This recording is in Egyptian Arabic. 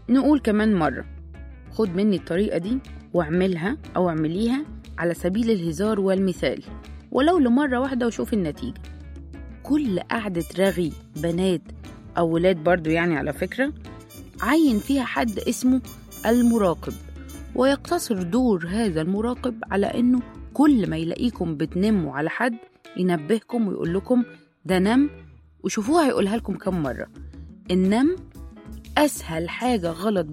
نقول كمان مرة خد مني الطريقة دي واعملها أو اعمليها على سبيل الهزار والمثال ولو لمرة واحدة وشوف النتيجة كل قعدة رغي بنات أو ولاد برضو يعني على فكرة عين فيها حد اسمه المراقب ويقتصر دور هذا المراقب على إنه كل ما يلاقيكم بتنموا على حد ينبهكم ويقول لكم ده نم وشوفوها هيقولها لكم كم مرة النم أسهل حاجة غلط